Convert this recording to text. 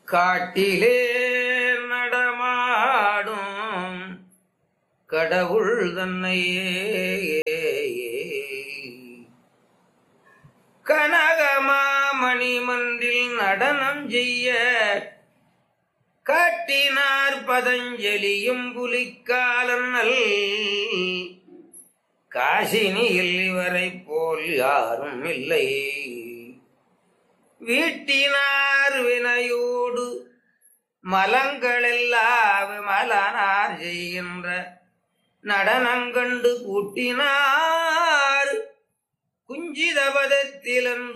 காட்டிலே நடமாடும் கடவுள் தன்னையே கனகமாமணி மன்றில் நடனம் செய்ய காட்டினார் பதஞ்சலியும் புலிக்காலன்னல் காசினியில் இவரை போல் யாரும் இல்லை வீட்டினார் வினையோடு மலங்களெல்லாம் மலனார் செய்கின்ற நடனங்கண்டு கூட்டினார் குஞ்சிதபதத்திலன்